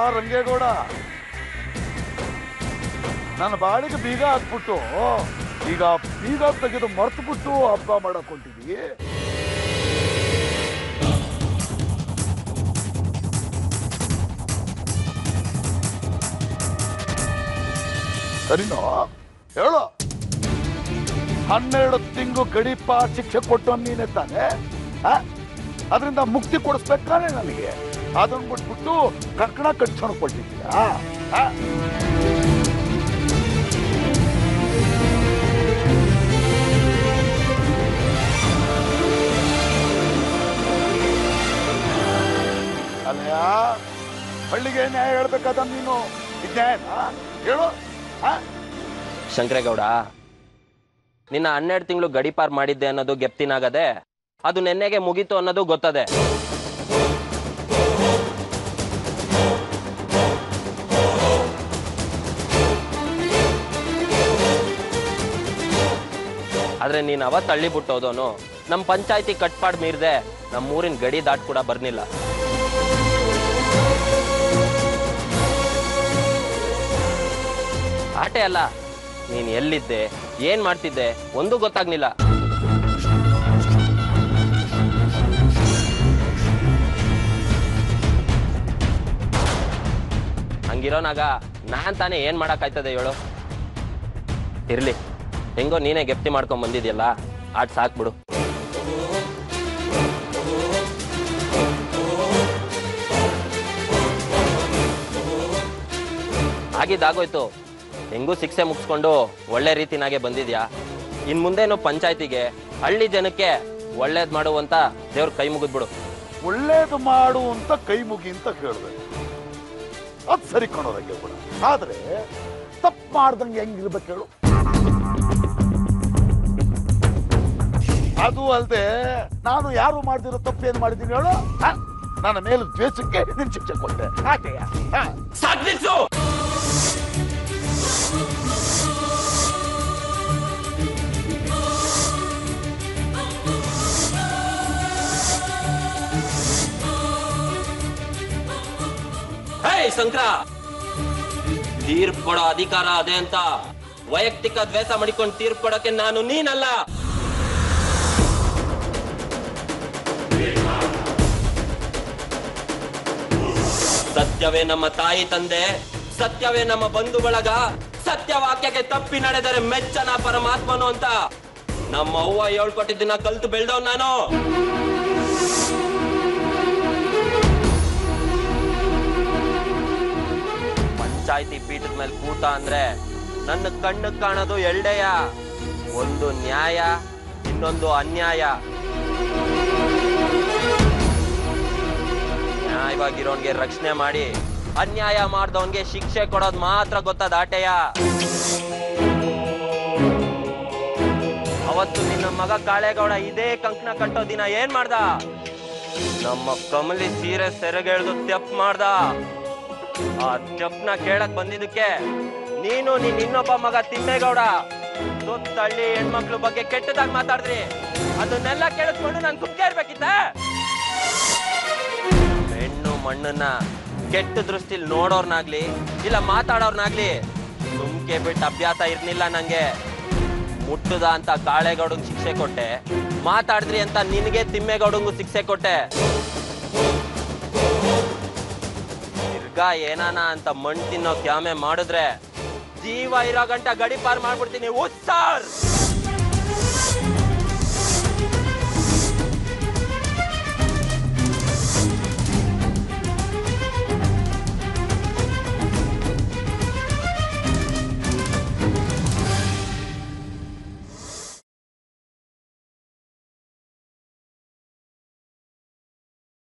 ರಂಗೇಗೌಡ ನನ್ನ ಬಾಳಿಗೆ ಬೀಗ ಹಾಕ್ಬಿಟ್ಟು ಈಗ ಬೀಗ ತೆಗೆದು ಮರ್ತು ಬಿಟ್ಟು ಹಬ್ಬ ಮಾಡಕ್ ಹೊಂಟಿದೀವಿ ಸರಿನೋ ಹೇಳು ಹನ್ನೆರಡು ತಿಂಗಳು ಗಡಿಪ ಶಿಕ್ಷೆ ಕೊಟ್ಟು ನೀನೆ ತಾನೆ ಅದರಿಂದ ಮುಕ್ತಿ ಕೊಡಿಸ್ಬೇಕಾನೆ ನನಗೆ ಅದನ್ನ ಬಿಟ್ಬಿಟ್ಟು ಕರ್ಕಣ ಕಟ್ಸ್ಕೊಂಡು ಕೊಟ್ಟಿದ್ದೀಯಾ ಆ? ಅಲ್ಲಯ್ಯ ಹಳ್ಳಿಗೆ ನ್ಯಾಯ ಹೇಳ್ಬೇಕಾದ ನೀನು ಇದ್ ನ್ಯಾಯನಾ ಹೇಳು ಆ? ಶಂಕರೇಗೌಡ ನಿನ್ನ ಹನ್ನೆರಡು ತಿಂಗಳು ಗಡಿಪಾರ್ ಮಾಡಿದ್ದೆ ಅನ್ನೋದು ಗೆಪ್ತಿನಾಗದೆ ಅದು ನೆನ್ನೆಗೆ ಮುಗೀತು ಅನ್ನೋದು ಗೊತ್ತದೆ ಆದ್ರೆ ನೀನ್ ಅವತ್ ತಳ್ಳಿ ಬಿಟ್ಟೋದೋನು ನಮ್ ಪಂಚಾಯತಿ ಕಟ್ಪಾಡ್ ಮೀರ್ದೆ ನಮ್ಮೂರಿನ ಗಡಿ ದಾಟ್ ಕೂಡ ಬರ್ನಿಲ್ಲ ಆಟೆ ಅಲ್ಲ ನೀನ್ ಎಲ್ಲಿದ್ದೆ ಏನ್ ಮಾಡ್ತಿದ್ದೆ ಒಂದು ಗೊತ್ತಾಗ್ಲಿಲ್ಲ ಹಂಗಿರೋನಾಗ ನಾನ್ ತಾನೇ ಏನ್ ಮಾಡಕ್ಕಾಯ್ತದೆ ಹೇಳು ಇರ್ಲಿ ಹೆಂಗೋ ನೀನೇ ಗೆಪ್ತಿ ಮಾಡ್ಕೊಂಡ್ ಬಂದಿದ್ಯಲ್ಲ ಆಟ್ ಸಾಕ್ಬಿಡು ಆಗಿದ್ದಾಗೋಯ್ತು ಹೆಂಗೂ ಶಿಕ್ಷೆ ಮುಗಿಸ್ಕೊಂಡು ಒಳ್ಳೆ ರೀತಿನಾಗೆ ಬಂದಿದ್ಯಾ ಇನ್ ಮುಂದೇನು ಪಂಚಾಯತಿಗೆ ಹಳ್ಳಿ ಜನಕ್ಕೆ ಒಳ್ಳೇದ್ ಮಾಡುವಂತ ದೇವ್ರ ಕೈ ಮುಗಿದ್ಬಿಡು ಒಳ್ಳೇದು ಮಾಡು ಅಂತ ಕೈ ಮುಗಿ ಅಂತ ಕೇಳಿದೆ ಅದ್ ಸರಿ ಕಣೋದಂಗೆ ಕೂಡ ಆದ್ರೆ ತಪ್ಪು ಮಾಡ್ದಂಗೆ ಹೆಂಗಿರ್ಬೇಕು ಹೇಳು ಅದು ಅಲ್ದೆ ನಾನು ಯಾರು ಮಾಡ್ದಿರೋ ತಪ್ಪು ಏನ್ ಮಾಡಿದ್ದೀನಿ ಹೇಳು ಹ? ನನ್ನ ಮೇಲೆ ದ್ವೇಷಕ್ಕೆ ನಿನ್ ಶಿಕ್ಷೆ ಕೊಟ್ಟೆ ಆಟೆಯ ಸಾಧ್ನಿಸು ಹೇ ಶಂಕರ ತೀರ್ಪು ಕೊಡೋ ಅಧಿಕಾರ ಅದೇ ಅಂತ ವೈಯಕ್ತಿಕ ದ್ವೇಷ ಮಾಡಿಕೊಂಡು ತೀರ್ಪು ಕೊಡಕ್ಕೆ ನಾನು ನೀನಲ್ಲ ಸತ್ಯವೇ ನಮ್ಮ ತಾಯಿ ತಂದೆ ಸತ್ಯವೇ ನಮ್ಮ ಬಂಧು ಬಳಗ ಸತ್ಯವಾಕ್ಯಕ್ಕೆ ತಪ್ಪಿ ನಡೆದರೆ ಮೆಚ್ಚನ ಪರಮಾತ್ಮನು ಅಂತ ನಮ್ಮ ಅವ್ವ ಹೇಳ್ಕೊಟ್ಟಿದ್ದನ್ನ ಕಲ್ತು ಬೆಳ್ದವ್ ನಾನು ಪಂಚಾಯತಿ ಪೀಠದ ಮೇಲೆ ಕೂತ ಅಂದ್ರೆ ನನ್ನ ಕಣ್ಣು ಕಾಣೋದು ಎಲ್ಡೆಯ ಒಂದು ನ್ಯಾಯ ಇನ್ನೊಂದು ಅನ್ಯಾಯ ನ್ಯಾಯವಾಗಿರೋನ್ಗೆ ರಕ್ಷಣೆ ಮಾಡಿ ಅನ್ಯಾಯ ಮಾಡ್ದವನ್ಗೆ ಶಿಕ್ಷೆ ಕೊಡೋದ್ ಮಾತ್ರ ಗೊತ್ತದ ಆಟೆಯ ಅವತ್ತು ನಿನ್ನ ಮಗ ಕಾಳೇಗೌಡ ಇದೇ ಕಂಕಣ ಕಟ್ಟೋ ದಿನ ಏನ್ ಮಾಡ್ದ ನಮ್ಮ ಕಮಲಿ ಸೀರೆ ಸೆರೆಗೆಳ್ದು ತೆಪ್ ಮಾಡ್ದ ಆ ತೆಪ್ನ ಕೇಳಕ್ ಬಂದಿದ್ದಕ್ಕೆ ನೀನು ನಿನ್ ಇನ್ನೊಬ್ಬ ಮಗ ತಿಮ್ಮೇಗೌಡ ಸುತ್ತಳ್ಳಿ ಹೆಣ್ಮಕ್ಳು ಬಗ್ಗೆ ಕೆಟ್ಟದಾಗಿ ಮಾತಾಡಿದ್ರಿ ಅದನ್ನೆಲ್ಲ ಕೇಳಿಸ್ಕೊಂಡು ನಾನು ಕುಕ್ಕೆ ಇರ್ಬೇಕಿತ್ತ ಹೆಣ್ಣು ಮಣ್ಣನ್ನ ಕೆಟ್ಟ ದೃಷ್ಟಿಲಿ ನೋಡೋರ್ನಾಗ್ಲಿ ಇಲ್ಲ ಮಾತಾಡೋರ್ನಾಗ್ಲಿ ಸುಮ್ಕೆ ಬಿಟ್ಟು ಅಭ್ಯಾಸ ಇರ್ಲಿಲ್ಲ ನಂಗೆ ಮುಟ್ಟದ ಅಂತ ಕಾಳೇಗೌಡಂಗ್ ಶಿಕ್ಷೆ ಕೊಟ್ಟೆ ಮಾತಾಡಿದ್ರಿ ಅಂತ ನಿನಗೆ ತಿಮ್ಮೇಗೌಡಂಗೂ ಶಿಕ್ಷೆ ಕೊಟ್ಟೆ ತಿರ್ಗಾ ಏನಾನ ಅಂತ ಮಣ್ ತಿನ್ನೋ ಕ್ಯಾಮೆ ಮಾಡಿದ್ರೆ ಜೀವ ಇರೋ ಗಂಟ ಗಡಿ ಪಾರ್ ಮಾಡ್ಬಿಡ್ತೀನಿ ಉತ್ಸಾರ್